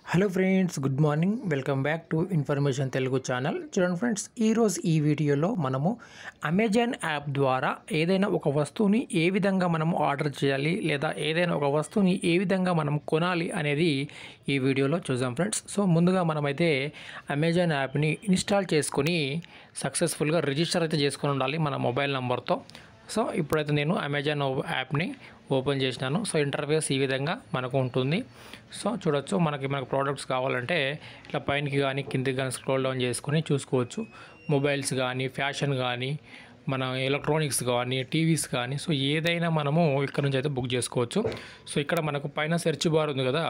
hello friends good morning welcome back to information Telugu channel చూడండి friends ఈరోజు ఈ వీడియోలో మనము అమెజాన్ యాప్ ద్వారా ఏదైనా ఒక వస్తువుని ఏ విధంగా మనం ఆర్డర్ చేయాలి లేదా ఏదైనా ఒక వస్తువుని ఏ విధంగా మనం కొనాలి అనేది ఈ వీడియోలో చూద్దాం ఫ్రెండ్స్ సో ముందుగా మనమైతే అమెజాన్ యాప్ని ఇన్స్టాల్ చేసుకొని సక్సెస్ఫుల్గా రిజిస్టర్ అయితే చేసుకొని ఉండాలి మన మొబైల్ నెంబర్తో సో ఇప్పుడైతే నేను అమెజాన్ యాప్ని ఓపెన్ చేసినాను సో ఇంటర్ఫేస్ ఈ విధంగా మనకు ఉంటుంది సో చూడొచ్చు మనకి మనకు ప్రోడక్ట్స్ కావాలంటే ఇట్లా పైనకి కానీ కిందికి కానీ స్క్రోల్ డౌన్ చేసుకొని చూసుకోవచ్చు మొబైల్స్ కానీ ఫ్యాషన్ కానీ మన ఎలక్ట్రానిక్స్ కానీ టీవీస్ కానీ సో ఏదైనా మనము ఇక్కడ నుంచి అయితే బుక్ చేసుకోవచ్చు సో ఇక్కడ మనకు పైన సెర్చ్ బార్ ఉంది కదా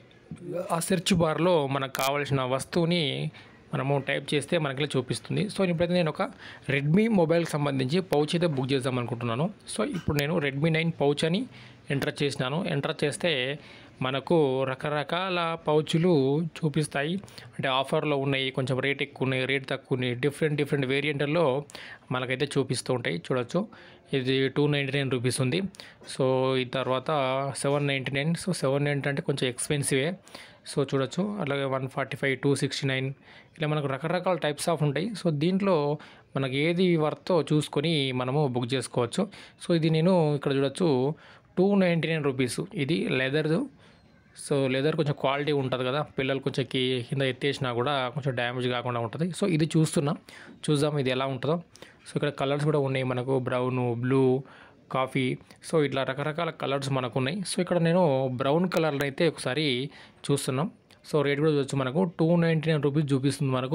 ఆ సెర్చ్ బార్లో మనకు కావాల్సిన వస్తువుని మనము టైప్ చేస్తే మనకి ఇలా చూపిస్తుంది సో ఇప్పుడైతే నేను ఒక రెడ్మీ మొబైల్కి సంబంధించి పౌచ్ అయితే బుక్ చేద్దాం అనుకుంటున్నాను సో ఇప్పుడు నేను రెడ్మీ నైన్ పౌచ్ అని ఎంటర్ చేసినాను ఎంటర్ చేస్తే మనకు రకరకాల పౌచులు చూపిస్తాయి అంటే ఆఫర్లో ఉన్నాయి కొంచెం రేట్ ఎక్కువ ఉన్నాయి రేట్ తక్కువ ఉన్నాయి డిఫరెంట్ డిఫరెంట్ వేరియంట్లలో మనకైతే చూపిస్తూ ఉంటాయి చూడొచ్చు ఇది టూ నైంటీ నైన్ రూపీస్ ఉంది సో ఈ తర్వాత seven ninety nine so seven ninety అంటే కొంచెం ఎక్స్పెన్సివే సో చూడొచ్చు అలాగే one forty five two sixty nine ఇలా మనకు రకరకాల టైప్స్ ఆఫ్ ఉంటాయి సో దీంట్లో మనకి ఏది వర్తో చూసుకొని మనము బుక్ చేసుకోవచ్చు సో ఇది నేను ఇక్కడ చూడొచ్చు టూ నైంటీ నైన్ రూపీస్ ఇది లెదర్దు సో లెదర్ కొంచెం క్వాలిటీ ఉంటుంది కదా పిల్లలు కొంచెం కి- కింద ఎత్తేసినా కూడా కొంచెం డ్యామేజ్ కాకుండా ఉంటుంది సో ఇది చూస్తున్నాం చూద్దాం ఇది ఎలా ఉంటుందో సో ఇక్కడ కలర్స్ కూడా ఉన్నాయి మనకు బ్రౌన్ బ్లూ కాఫీ సో ఇట్లా రకరకాల కలర్స్ మనకు ఉన్నాయి సో ఇక్కడ నేను బ్రౌన్ కలర్లో అయితే ఒకసారి చూస్తున్నాం సో రేట్ కూడా చూడొచ్చు మనకు టూ నైంటీ నైన్ రూపీస్ చూపిస్తుంది మనకు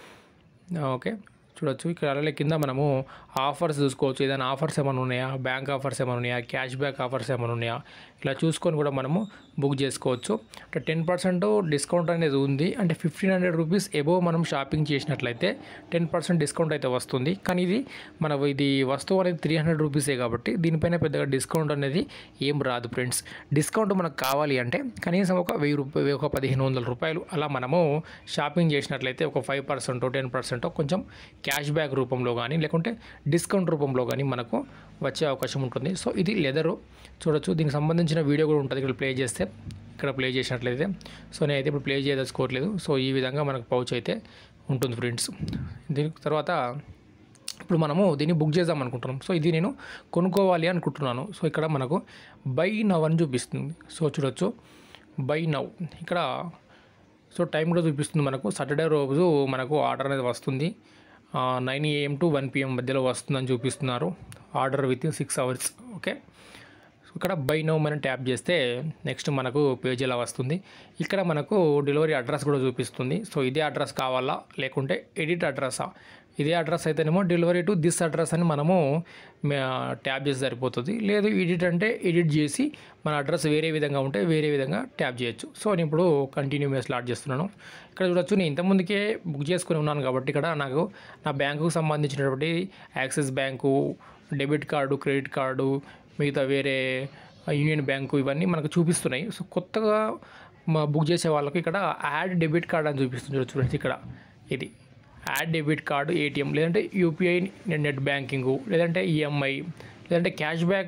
ఓకే చూడొచ్చు ఇక్కడ అలాగే కింద మనము ఆఫర్స్ చూసుకోవచ్చు ఏదైనా ఆఫర్స్ ఏమైనా ఉన్నాయా బ్యాంక్ ఆఫర్స్ ఏమైనా ఉన్నాయా క్యాష్ బ్యాక్ ఆఫర్స్ ఏమైనా ఉన్నాయా ఇలా చూసుకొని కూడా మనము బుక్ చేసుకోవచ్చు అంటే టెన్ పర్సెంట్ డిస్కౌంట్ అనేది ఉంది అంటే ఫిఫ్టీన్ హండ్రెడ్ రూపీస్ ఎబో మనం షాపింగ్ చేసినట్లయితే టెన్ పర్సెంట్ డిస్కౌంట్ అయితే వస్తుంది కానీ ఇది మన ఇది వస్తువు అనేది త్రీ హండ్రెడ్ రూపీసే కాబట్టి దీనిపైన పెద్దగా డిస్కౌంట్ అనేది ఏం రాదు ఫ్రెండ్స్ డిస్కౌంట్ మనకు కావాలి అంటే కనీసం ఒక వెయ్యి రూపాయలు ఒక పదిహేను వందల రూపాయలు అలా మనము షాపింగ్ చేసినట్లయితే ఒక ఫైవ్ పర్సెంట్ టెన్ పర్సెంట్ కొంచెం క్యాష్ బ్యాక్ రూపంలో కానీ లేకుంటే డిస్కౌంట్ రూపంలో కానీ మనకు వచ్చే అవకాశం ఉంటుంది సో ఇది లెదరు చూడొచ్చు దీనికి సంబంధించిన వీడియో కూడా ఉంటుంది ఇక్కడ ప్లే చేస్తే ఇక్కడ ప్లే చేసినట్లయితే సో నేనైతే ఇప్పుడు ప్లే చేయదలుచుకోవట్లేదు సో ఈ విధంగా మనకు పౌచ్ అయితే ఉంటుంది ఫ్రెండ్స్ దీని తర్వాత ఇప్పుడు మనము దీన్ని బుక్ చేద్దాం అనుకుంటున్నాం సో ఇది నేను కొనుక్కోవాలి అనుకుంటున్నాను సో ఇక్కడ మనకు బై నవ్ అని చూపిస్తుంది సో చూడొచ్చు బై నవ్ ఇక్కడ సో టైం కూడా చూపిస్తుంది మనకు సాటర్డే రోజు మనకు ఆర్డర్ అనేది వస్తుంది nine AM to one PM మధ్యలో వస్తుందని చూపిస్తున్నారు order within six hours okay so ఇక్కడ బై నౌ మనం ట్యాప్ చేస్తే నెక్స్ట్ మనకు పేజ్ ఇలా వస్తుంది ఇక్కడ మనకు డెలివరీ అడ్రస్ కూడా చూపిస్తుంది సో ఇదే అడ్రస్ కావాలా లేకుంటే ఎడిట్ అడ్రస్సా ఇదే అడ్రస్ అయితేనేమో డెలివరీ టు దిస్ అడ్రస్ అని మనము ట్యాప్ చేసి సరిపోతుంది లేదు ఎడిట్ అంటే ఎడిట్ చేసి మన అడ్రస్ వేరే విధంగా ఉంటే వేరే విధంగా ట్యాప్ చేయొచ్చు సో నేను ఇప్పుడు కంటిన్యూ మీద స్టార్ట్ చేస్తున్నాను ఇక్కడ చూడొచ్చు నేను ఇంతకుముందుకే బుక్ చేసుకుని ఉన్నాను కాబట్టి ఇక్కడ నాకు నా బ్యాంకుకు సంబంధించినటువంటి Axis bank debit card credit card మిగతా వేరే యూనియన్ బ్యాంకు ఇవన్నీ మనకు చూపిస్తున్నాయి సో కొత్తగా మా బుక్ చేసే వాళ్ళకి ఇక్కడ యాడ్ డెబిట్ కార్డ్ అని చూపిస్తుంది చూడొచ్చు ఫ్రెండ్స్ ఇక్కడ ఇది యాడ్ డెబిట్ కార్డు ఏటీఎం లేదంటే యూపీఐ నెట్ బ్యాంకింగ్ లేదంటే ఈఎంఐ లేదంటే cash back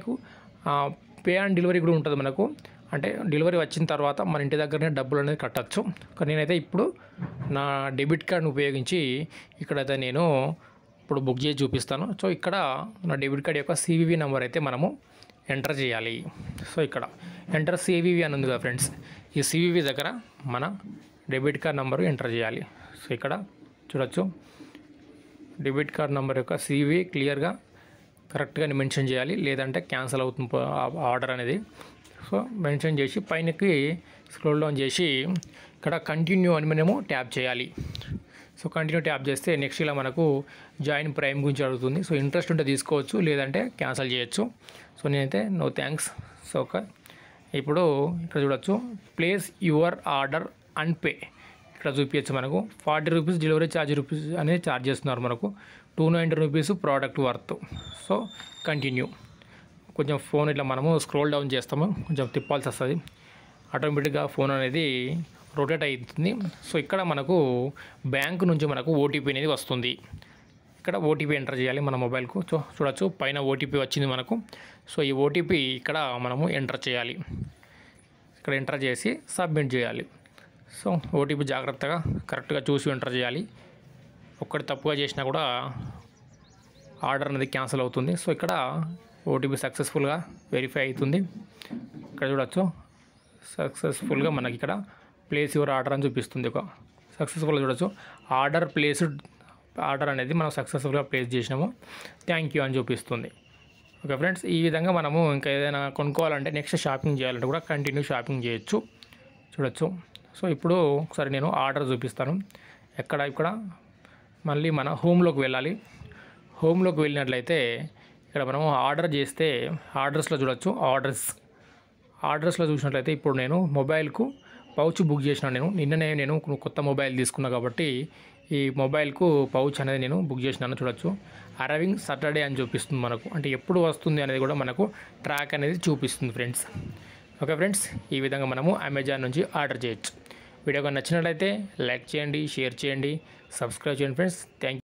pay and delivery కూడా ఉంటుంది మనకు అంటే డెలివరీ వచ్చిన తర్వాత మన ఇంటి దగ్గరనే డబ్బులు అనేది కట్టచ్చు కానీ నేనైతే ఇప్పుడు నా డెబిట్ కార్డ్ని ఉపయోగించి ఇక్కడైతే నేను ఇప్పుడు బుక్ చేసి చూపిస్తాను సో ఇక్కడ నా డెబిట్ కార్డ్ యొక్క సివివి నెంబర్ అయితే మనము ఎంటర్ చేయాలి సో ఇక్కడ ఎంటర్ సివివి అని ఉంది కదా ఫ్రెండ్స్ ఈ సివివి దగ్గర మన డెబిట్ కార్డ్ నెంబరు ఎంటర్ చేయాలి సో ఇక్కడ చూడొచ్చు డెబిట్ కార్డ్ నెంబర్ యొక్క సివి క్లియర్గా కరెక్ట్గా మెన్షన్ చేయాలి లేదంటే క్యాన్సిల్ అవుతుంది ప- ఆ ఆర్డర్ అనేది సో మెన్షన్ చేసి పైనకి స్క్రోల్ డౌన్ చేసి ఇక్కడ కంటిన్యూ అని మనము ట్యాప్ చేయాలి సో కంటిన్యూ ట్యాప్ చేస్తే నెక్స్ట్ ఇలా మనకు జాయిన్ ప్రైమ్ గురించి అడుగుతుంది సో ఇంట్రెస్ట్ ఉంటే తీసుకోవచ్చు లేదంటే క్యాన్సిల్ చేయొచ్చు సో నేనైతే నో థ్యాంక్స్ సో ఓకే ఇప్పుడు ఇక్కడ చూడొచ్చు place your order and pay ఇక్కడ చూపించచ్చు మనకు forty rupees delivery charge rupees అనేది ఛార్జ్ చేస్తున్నారు మనకు two ninety rupees product worth so continue కొంచెం ఫోన్ ఇట్లా మనము స్క్రోల్ డౌన్ చేస్తాము కొంచెం తిప్పాల్సి వస్తుంది ఆటోమేటిక్గా ఫోన్ అనేది రొటేట్ అవుతుంది సో ఇక్కడ మనకు బ్యాంక్ నుంచి మనకు ఓటీపీ అనేది వస్తుంది ఇక్కడ ఓటీపీ ఎంటర్ చేయాలి మన మొబైల్కు చూ చూడొచ్చు పైన ఓటీపీ వచ్చింది మనకు సో ఈ ఓటీపీ ఇక్కడ మనము ఎంటర్ చేయాలి ఇక్కడ ఎంటర్ చేసి సబ్మిట్ చేయాలి సో ఓటీపీ జాగ్రత్తగా కరెక్ట్గా చూసి ఎంటర్ చేయాలి ఒక్కటి తప్పుగా చేసినా కూడా ఆర్డర్ అనేది క్యాన్సిల్ అవుతుంది సో ఇక్కడ ఓటీపీ సక్సెస్ఫుల్గా వెరిఫై అవుతుంది ఇక్కడ చూడొచ్చు సక్సెస్ఫుల్గా మనకి ఇక్కడ ప్లేస్ యువర్ ఆర్డర్ అని చూపిస్తుంది ఒక సక్సెస్ఫుల్గా చూడొచ్చు ఆర్డర్ ప్లేస్డ్ ఆర్డర్ అనేది మనం సక్సెస్ఫుల్గా ప్లేస్ చేసినాము థ్యాంక్ యూ అని చూపిస్తుంది ఓకే ఫ్రెండ్స్ ఈ విధంగా మనము ఇంకా ఏదైనా కొనుక్కోవాలంటే నెక్స్ట్ షాపింగ్ చేయాలంటే కూడా కంటిన్యూ షాపింగ్ చేయొచ్చు చూడొచ్చు సో ఇప్పుడు ఒకసారి నేను ఆర్డర్ చూపిస్తాను ఎక్కడ ఇక్కడ మళ్ళీ మన హోమ్లోకి వెళ్ళాలి హోమ్లోకి వెళ్ళినట్లయితే ఇక్కడ మనం ఆర్డర్ చేస్తే ఆర్డర్స్లో చూడొచ్చు ఆర్డర్స్ ఆర్డర్స్లో చూసినట్లయితే ఇప్పుడు నేను మొబైల్కు పౌచ్ బుక్ చేసిన నేను నిన్ననే నేను కొత్త మొబైల్ తీసుకున్నా కాబట్టి ఈ మొబైల్కు పౌచ్ అనేది నేను బుక్ చేసినాను చూడొచ్చు అరవింగ్ సాటర్డే అని చూపిస్తుంది మనకు అంటే ఎప్పుడు వస్తుంది అనేది కూడా మనకు ట్రాక్ అనేది చూపిస్తుంది ఫ్రెండ్స్ ఓకే ఫ్రెండ్స్ ఈ విధంగా మనము అమెజాన్ నుంచి ఆర్డర్ చేయొచ్చు వీడియో కానీ నచ్చినట్లయితే లైక్ చేయండి షేర్ చేయండి సబ్స్క్రైబ్ చేయండి ఫ్రెండ్స్ థ్యాంక్